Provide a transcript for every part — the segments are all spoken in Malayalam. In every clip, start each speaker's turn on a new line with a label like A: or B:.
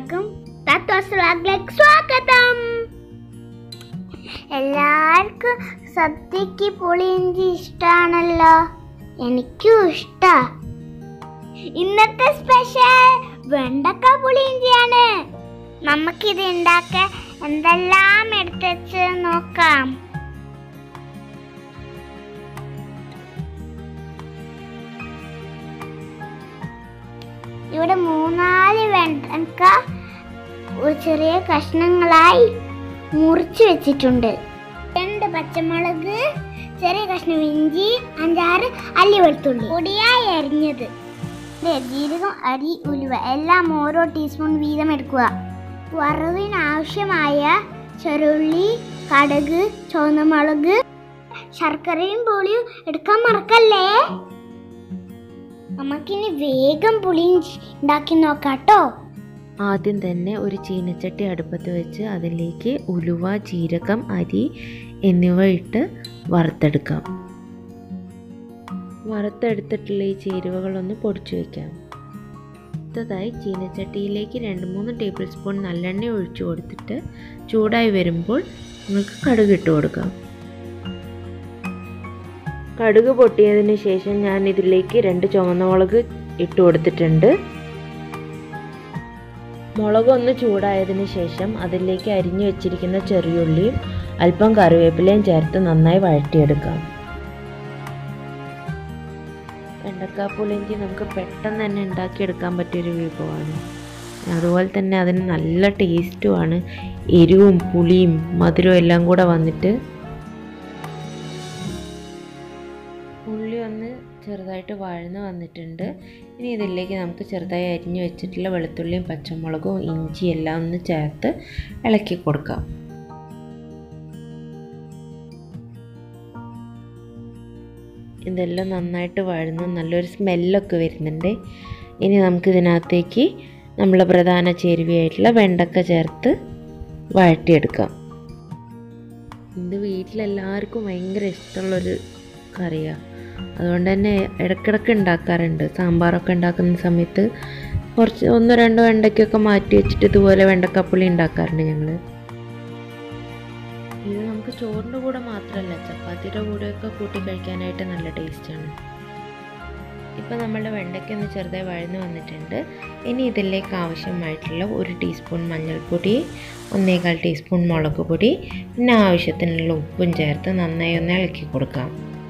A: എല്ലാവർക്കും തത്വസ് വ്ളോഗിലേക്ക് സ്വാഗതം എല്ലാവർക്കും സദ്യക്ക് പുളിയിഞ്ചി ഇഷ്ടാണല്ലോ എനിക്കും ഇഷ്ടാ ഇന്നത്തെ സ്പെഷ്യൽ വെണ്ടക്ക പുളിയിഞ്ചിയാണ് നമുക്കിത് ഉണ്ടാക്കാൻ എന്തെല്ലാം എടുത്തുവെച്ച് നോക്കാം ഇവിടെ മൂന്നാല് വെണ്ടക്ക ഒരു ചെറിയ കഷ്ണങ്ങളായി മുറിച്ച് വെച്ചിട്ടുണ്ട് രണ്ട് പച്ചമുളക് ചെറിയ കഷ്ണം ഇഞ്ചി അഞ്ചാറ് അല്ലി വെളുത്തുള്ളി പൊടിയായി അരിഞ്ഞത് ദേ, ജീരകം അരി ഉലുവ എല്ലാം ഓരോ ടീസ്പൂൺ വീതം എടുക്കുക വറവിന് ആവശ്യമായ ചെറുള്ളി കടുക് ചുവന്നമുളക് ശർക്കരയും പുളിയും എടുക്കാൻ മറക്കല്ലേ നമുക്കിനി വേഗം പുളി ഉണ്ടാക്കി നോക്കാട്ടോ
B: ആദ്യം തന്നെ ഒരു ചീനച്ചട്ടി അടുപ്പത്ത് വെച്ച് അതിലേക്ക് ഉലുവ ജീരകം അരി എന്നിവ ഇട്ട് വറുത്തെടുക്കാം വറുത്തെടുത്തിട്ടുള്ള ഈ ചേരുവകളൊന്ന് പൊടിച്ചു വയ്ക്കാം അടുത്തതായി ചീനച്ചട്ടിയിലേക്ക് രണ്ട് മൂന്ന് ടേബിൾ സ്പൂൺ നല്ലെണ്ണ ഒഴിച്ചു കൊടുത്തിട്ട് ചൂടായി വരുമ്പോൾ നിങ്ങൾക്ക് കടുക് ഇട്ട് കൊടുക്കാം കടുക് പൊട്ടിയതിന് ശേഷം ഞാൻ ഇതിലേക്ക് രണ്ട് ചുവന്ന മുളക് ഇട്ട് കൊടുത്തിട്ടുണ്ട് മുളക് ഒന്ന് ചൂടായതിന് ശേഷം അതിലേക്ക് അരിഞ്ഞു വെച്ചിരിക്കുന്ന ചെറിയുള്ളിയും അല്പം കറിവേപ്പിലയും ചേർത്ത് നന്നായി വഴറ്റിയെടുക്കാം വെണ്ടക്കാപ്പുളിഞ്ചി നമുക്ക് പെട്ടെന്ന് തന്നെ ഉണ്ടാക്കിയെടുക്കാൻ പറ്റിയൊരു വിഭവമാണ് അതുപോലെ തന്നെ അതിന് നല്ല ടേസ്റ്റുമാണ് എരിവും പുളിയും മധുരവും എല്ലാം കൂടെ വന്നിട്ട് ഉള്ളി ഒന്ന് ചെറുതായിട്ട് വഴന്ന് വന്നിട്ടുണ്ട് ഇനി ഇതിലേക്ക് നമുക്ക് ചെറുതായി അരിഞ്ഞു വെച്ചിട്ടുള്ള വെളുത്തുള്ളിയും പച്ചമുളകും ഇഞ്ചി എല്ലാം ഒന്ന് ചേർത്ത് ഇളക്കി കൊടുക്കാം ഇതെല്ലാം നന്നായിട്ട് വഴന്ന് നല്ലൊരു സ്മെല്ലൊക്കെ വരുന്നുണ്ട് ഇനി നമുക്ക് ഇതിനകത്തേക്ക് നമ്മളെ പ്രധാന ചേരുവയായിട്ടുള്ള വെണ്ടക്ക ചേർത്ത് വഴറ്റിയെടുക്കാം ഇത് വീട്ടിലെല്ലാവർക്കും ഭയങ്കര ഇഷ്ടമുള്ളൊരു കറിയാണ് അതുകൊണ്ട് തന്നെ ഇടയ്ക്കിടയ്ക്ക് ഉണ്ടാക്കാറുണ്ട് സാമ്പാറൊക്കെ ഉണ്ടാക്കുന്ന സമയത്ത് കുറച്ച് ഒന്നോ രണ്ടോ വെണ്ടയ്ക്കൊക്കെ മാറ്റി വെച്ചിട്ട് ഇതുപോലെ വെണ്ടക്കപ്പുളി ഉണ്ടാക്കാറുണ്ട് ഞങ്ങൾ ഇത് നമുക്ക് ചോറിൻ്റെ കൂടെ മാത്രമല്ല ചപ്പാത്തിയുടെ കൂടെയൊക്കെ കൂട്ടി കഴിക്കാനായിട്ട് നല്ല ടേസ്റ്റാണ് ഇപ്പം നമ്മളുടെ വെണ്ടയ്ക്ക ഒന്ന് ചെറുതായി വഴന്ന് വന്നിട്ടുണ്ട് ഇനി ഇതിലേക്ക് ആവശ്യമായിട്ടുള്ള ഒരു ടീസ്പൂൺ മഞ്ഞൾപ്പൊടി ഒന്നേകാൽ ടീസ്പൂൺ മുളക് പൊടി പിന്നെ ആവശ്യത്തിനുള്ള ഉപ്പും ചേർത്ത് നന്നായി ഒന്ന് ഇളക്കി കൊടുക്കാം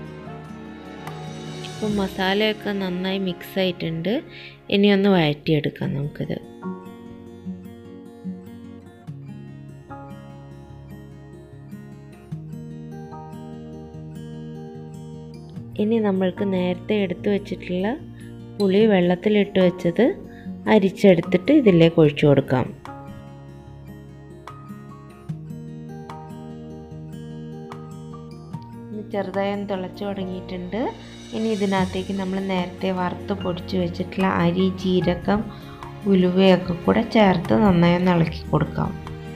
B: ഇപ്പം മസാലയൊക്കെ നന്നായി മിക്സ് ആയിട്ടുണ്ട് ഇനി ഒന്ന് വഴറ്റിയെടുക്കാം നമുക്കിത് ഇനി നമ്മൾക്ക് നേരത്തെ എടുത്തു വെച്ചിട്ടുള്ള പുളി വെള്ളത്തിലിട്ട് വെച്ചത് അരിച്ചെടുത്തിട്ട് ഇതിലേക്ക് ഒഴിച്ചു കൊടുക്കാം ചെറുതായി ഒന്ന് തിളച്ച് തുടങ്ങിയിട്ടുണ്ട് ഇനി ഇതിനകത്തേക്ക് നമ്മൾ നേരത്തെ വറുത്ത് പൊടിച്ച് വെച്ചിട്ടുള്ള അരി ജീരകം ഉലുവയൊക്കെ കൂടെ ചേർത്ത് നന്നായി ഒന്ന് ഇളക്കി കൊടുക്കാം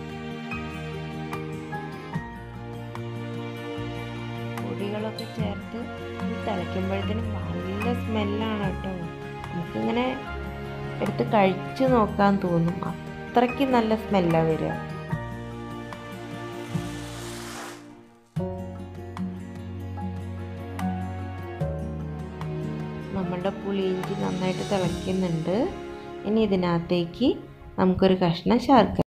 B: പൊടികളൊക്കെ ചേർത്ത് തിളയ്ക്കുമ്പോഴത്തേനും നല്ല സ്മെല്ലാണ് കേട്ടോ നമുക്കിങ്ങനെ എടുത്ത് കഴിച്ചു നോക്കാൻ തോന്നും അത്രയ്ക്ക് നല്ല സ്മെല്ലാണ് വരിക നമ്മളുടെ പുളിയിഞ്ചി നന്നായിട്ട് തിളയ്ക്കുന്നുണ്ട് ഇനി ഇതിനകത്തേക്ക് നമുക്കൊരു കഷ്ണം ശർക്കര